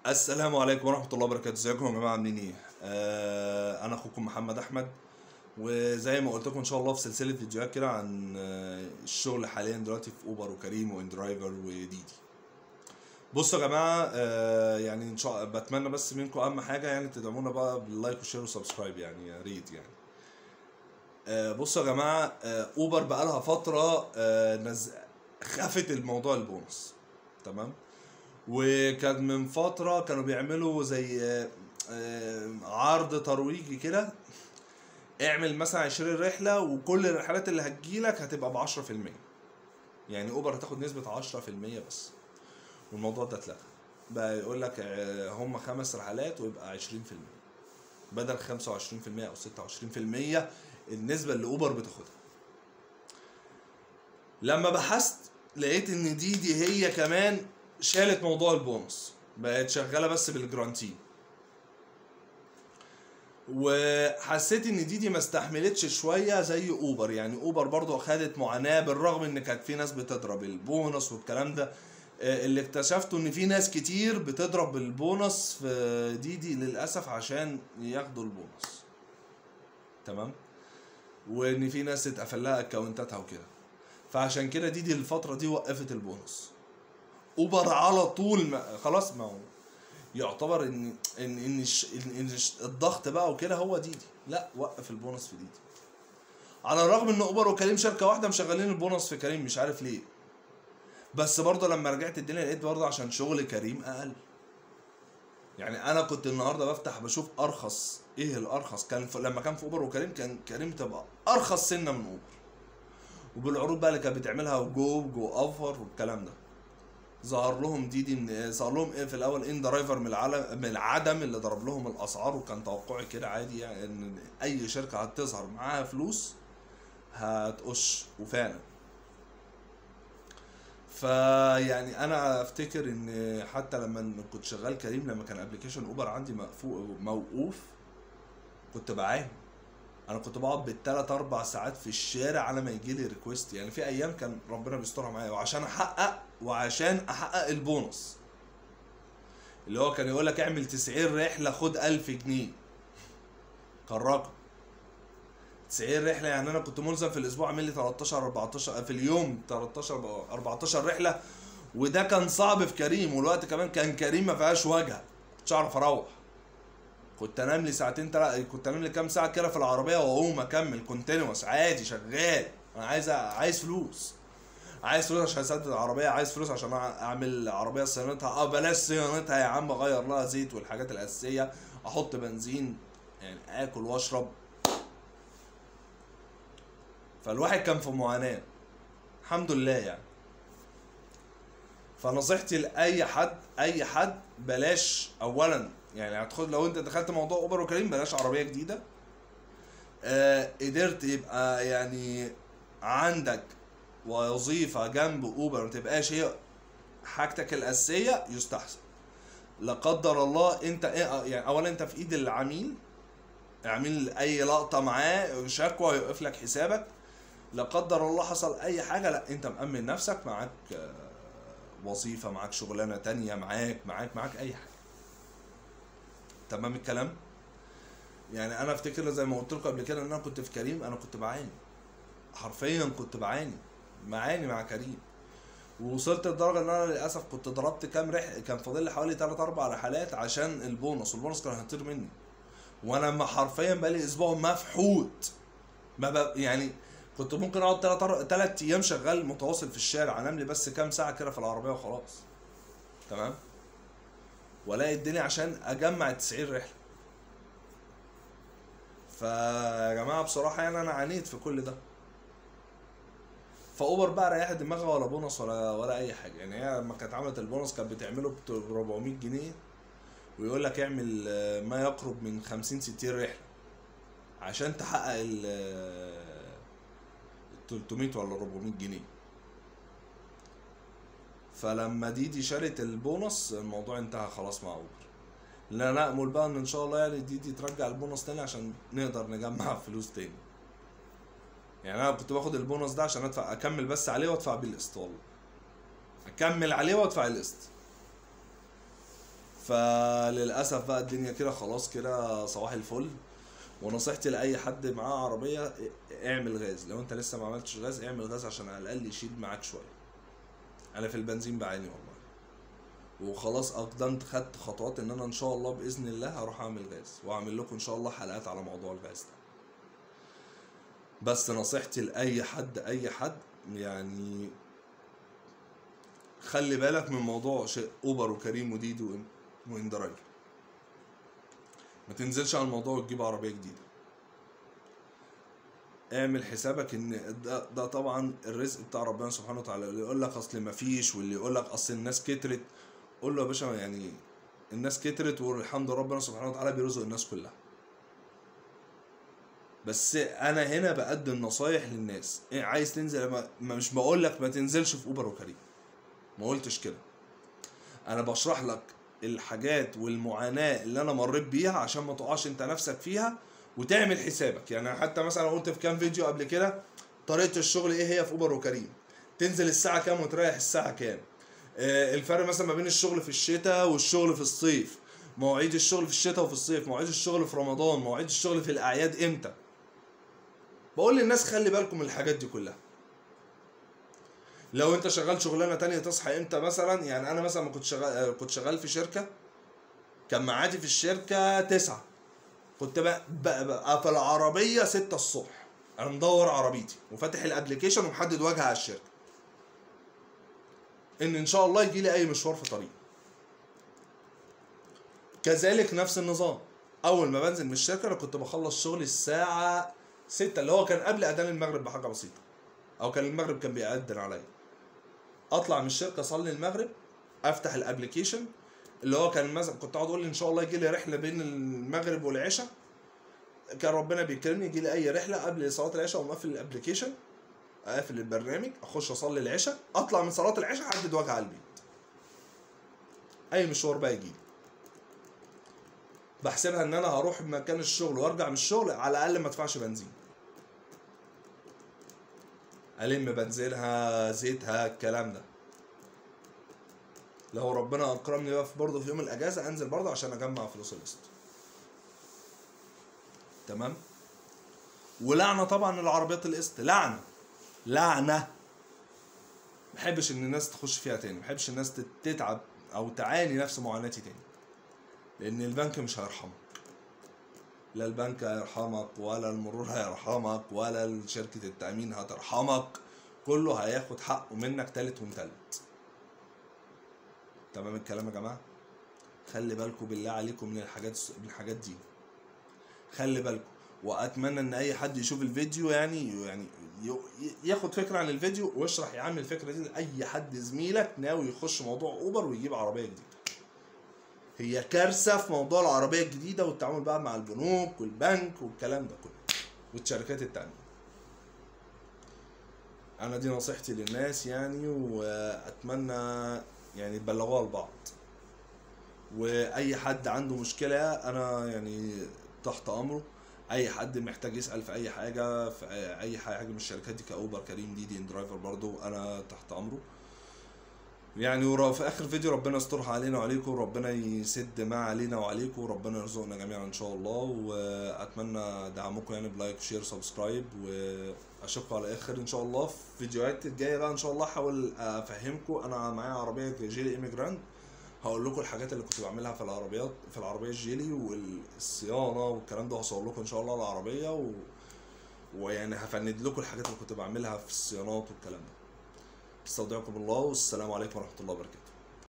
السلام عليكم ورحمة الله وبركاته ازيكم يا جماعة عاملين ايه؟ آه انا اخوكم محمد احمد وزي ما قلت لكم ان شاء الله في سلسلة فيديوهات كده عن آه الشغل حاليا دلوقتي في اوبر وكريم واندرايفر وديدي بصوا يا جماعة آه يعني ان شاء الله بتمنى بس منكم اهم حاجة يعني تدعمونا بقى باللايك والشير وسبسكرايب يعني يا ريت يعني آه بصوا يا جماعة آه اوبر بقالها فترة آه نز... خفت الموضوع البونص تمام؟ وكان من فترة كانوا بيعملوا زي آه، آه، عرض ترويجي كده اعمل مثلا 20 رحلة وكل الرحلات اللي هتجيلك هتبقى ب 10% يعني اوبر هتاخد نسبة 10% بس والموضوع ده اتلغى بقى يقول لك آه، هم خمس رحلات ويبقى 20% بدل 25% او 26% النسبة اللي اوبر بتاخدها لما بحثت لقيت ان دي دي هي كمان شالت موضوع البونص بقت شغاله بس بالجرانتي وحسيت ان دي دي ما استحملتش شويه زي اوبر يعني اوبر برضو خدت معاناه بالرغم ان كانت في ناس بتضرب البونص والكلام ده آه، اللي اكتشفته ان في ناس كتير بتضرب البونص في دي دي للاسف عشان ياخدوا البونص تمام وان في ناس اتقفل لها اكونتاتها وكده فعشان كده دي دي الفتره دي وقفت البونص اوبر على طول ما خلاص ما هو يعتبر ان ان ان, الش- إن, إن الش- الضغط بقى وكده هو ديدي لا وقف البونص في ديدي على الرغم ان اوبر وكريم شركه واحده مشغلين البونص في كريم مش عارف ليه بس برضه لما رجعت الدنيا لقيت برضه عشان شغل كريم اقل يعني انا كنت النهارده بفتح بشوف ارخص ايه الارخص كان في لما كان في اوبر وكريم كان كريم تبقى ارخص سنه من اوبر وبالعروض بقى اللي كانت بتعملها وجو جو اوفر والكلام ده ظهر لهم دي دي من ظهر لهم ايه في الاول ان درايفر من العالم من العدم اللي ضرب لهم الاسعار وكان توقعي كده عادي يعني ان اي شركه هتظهر معاها فلوس هتقش وفعلا فيعني انا افتكر ان حتى لما كنت شغال كريم لما كان ابلكيشن اوبر عندي مقفو موقوف كنت بعاني انا كنت بقعد بالثلاث اربع ساعات في الشارع على ما يجي لي ريكويست يعني في ايام كان ربنا بيسترها معايا وعشان احقق وعشان احقق البونص اللي هو كان يقول لك اعمل 90 رحله خد 1000 جنيه كان رقم 90 رحله يعني انا كنت ملزم في الاسبوع اعمل لي 13 14 في اليوم 13 14 رحله وده كان صعب في كريم والوقت كمان كان كريم ما فيهاش وجهه كنتش اعرف اروح كنت انام لي ساعتين تلا... كنت انام لي كام ساعه كده في العربيه واقوم اكمل كونتينوس عادي شغال انا عايز عايز فلوس عايز فلوس عشان اسدد العربيه عايز فلوس عشان اعمل عربيه صيانتها اه بلاش صيانتها يا عم اغير لها زيت والحاجات الاساسيه احط بنزين يعني اكل واشرب فالواحد كان في معاناه الحمد لله يعني فنصيحتي لاي حد اي حد بلاش اولا يعني هتدخل لو انت دخلت موضوع اوبر وكريم بلاش عربيه جديده آه قدرت يبقى يعني عندك وظيفه جنب اوبر ما تبقاش هي حاجتك الاساسيه يستحسن لا قدر الله انت إيه- يعني اولا انت في ايد العميل العميل اي لقطه معاه شكوى يوقف لك حسابك لا قدر الله حصل اي حاجه لا انت مأمن نفسك معاك آه، وظيفه معاك شغلانه تانية معاك معاك معاك اي حاجه تمام الكلام يعني انا افتكر زي ما قلت لكم قبل كده ان انا كنت في كريم انا كنت بعاني حرفيا كنت بعاني معاني مع كريم ووصلت لدرجه ان انا للاسف كنت ضربت كام رح كان فاضل لي حوالي 3 4 رحلات عشان البونص والبونص كان هيطير مني وانا ما حرفيا بقالي اسبوع مفحوت ما ب... يعني كنت ممكن اقعد 3 3 ايام شغال متواصل في الشارع انام لي بس كام ساعه كده في العربيه وخلاص تمام والاقي الدنيا عشان اجمع 90 رحله فيا جماعه بصراحه يعني انا عانيت في كل ده فاوبر بقى ريحت دماغها ولا بونص ولا ولا اي حاجه يعني هي لما كانت عملت البونص كانت بتعمله ب 400 جنيه ويقول لك اعمل آه، ما يقرب من 50 60 رحله عشان تحقق ال آه، 300 ولا 400 جنيه فلما دي دي شالت البونص الموضوع انتهى خلاص مع اوبر لا نأمل بقى ان ان شاء الله يعني دي دي ترجع البونص تاني عشان نقدر نجمع فلوس تاني يعني انا كنت باخد البونص ده عشان ادفع اكمل بس عليه وادفع بيه القسط والله اكمل عليه وادفع القسط فللاسف بقى الدنيا كده خلاص كده صباح الفل ونصيحتي لاي حد معاه عربيه اعمل غاز لو انت لسه ما عملتش غاز اعمل غاز عشان على الاقل يشيل معاك شويه انا في البنزين بعاني والله وخلاص اقدمت خدت خطوات ان انا ان شاء الله باذن الله هروح اعمل غاز واعمل لكم ان شاء الله حلقات على موضوع الغاز ده بس نصيحتي لاي حد اي حد يعني خلي بالك من موضوع شيء اوبر وكريم وديدو وإن- واندرايف ما تنزلش على الموضوع وتجيب عربيه جديده اعمل حسابك ان ده, ده طبعا الرزق بتاع ربنا سبحانه وتعالى اللي يقول لك اصل ما فيش واللي يقول لك اصل الناس كترت قول له يا باشا يعني الناس كترت والحمد لله ربنا سبحانه وتعالى بيرزق الناس كلها بس انا هنا بقدم نصايح للناس إيه عايز تنزل ما ما- مش بقول لك ما تنزلش في اوبر وكريم ما قلتش كده انا بشرح لك الحاجات والمعاناة اللي انا مريت بيها عشان ما تقعش انت نفسك فيها وتعمل حسابك يعني حتى مثلا قلت في كام فيديو قبل كده طريقة الشغل ايه هي في اوبر وكريم تنزل الساعة كام وتريح الساعة كام آه، الفرق مثلا ما بين الشغل في الشتاء والشغل في الصيف مواعيد الشغل في الشتاء وفي الصيف مواعيد الشغل في رمضان مواعيد الشغل في الاعياد امتى بقول للناس خلي بالكم من الحاجات دي كلها لو انت شغال شغلانه تانية تصحى امتى مثلا يعني انا مثلا كنت شغال آه، كنت شغال في شركه كان ميعادي في الشركه تسعة كنت بقى, بقى, بقى في العربيه ستة الصبح انا مدور عربيتي وفاتح الابلكيشن ومحدد وجهه على الشركه ان ان شاء الله يجي لي اي مشوار في طريق كذلك نفس النظام اول ما بنزل من الشركه انا كنت بخلص شغلي الساعه 6 اللي هو كان قبل اذان المغرب بحاجه بسيطه او كان المغرب كان بيأذن عليا اطلع من الشركه اصلي المغرب افتح الابلكيشن اللي هو كان مثلا كنت اقعد اقول ان شاء الله يجي لي رحله بين المغرب والعشاء كان ربنا بيكرمني يجي لي اي رحله قبل صلاه العشاء اقوم قافل الابلكيشن اقفل البرنامج اخش اصلي العشاء اطلع من صلاه العشاء احدد وجه على البيت اي مشوار بقى يجي بحسبها ان انا هروح مكان الشغل وارجع من الشغل على الاقل ما ادفعش بنزين الم بنزينها زيتها الكلام ده لو ربنا اكرمني بقى في برضه في يوم الاجازه انزل برضه عشان اجمع فلوس القسط تمام ولعنه طبعا العربيات القسط لعنه لعنه بحبش ان الناس تخش فيها تاني بحبش الناس تت- تتعب او تعاني نفس معاناتي تاني لان البنك مش هيرحمك لا البنك هيرحمك ولا المرور هيرحمك ولا شركة التأمين هترحمك كله هياخد حقه منك تالت ومتلت تمام الكلام يا جماعة خلي بالكم بالله عليكم من الحاجات من الحاجات دي خلي بالكم واتمنى ان اي حد يشوف الفيديو يعني يعني ي- ياخد فكره عن الفيديو ويشرح يا عم الفكره دي لاي حد زميلك ناوي يخش موضوع اوبر ويجيب عربيه جديده هي كارثه في موضوع العربيه الجديده والتعامل بقى مع البنوك والبنك والكلام ده كله والشركات التامين انا دي نصيحتي للناس يعني واتمنى يعني تبلغوها لبعض واي حد عنده مشكله انا يعني تحت امره اي حد محتاج يسال في اي حاجه في اي حاجه من الشركات دي كاوبر كريم ديدي ان درايفر برضو انا تحت امره يعني ورا في اخر فيديو ربنا يسترها علينا وعليكم وربنا يسد ما علينا وعليكم وربنا يرزقنا جميعا ان شاء الله واتمنى دعمكم يعني بلايك وشير سبسكرايب واشوفكم على اخر ان شاء الله في فيديوهات الجايه بقى ان شاء الله احاول افهمكم انا معايا عربيه جيلي ايميجراند هقول لكم الحاجات اللي كنت بعملها في العربيات في العربيه الجيلي والصيانه والكلام ده هصور لكم ان شاء الله العربيه و... ويعني هفند لكم الحاجات اللي كنت بعملها في الصيانات والكلام ده استودعكم الله والسلام عليكم ورحمه الله وبركاته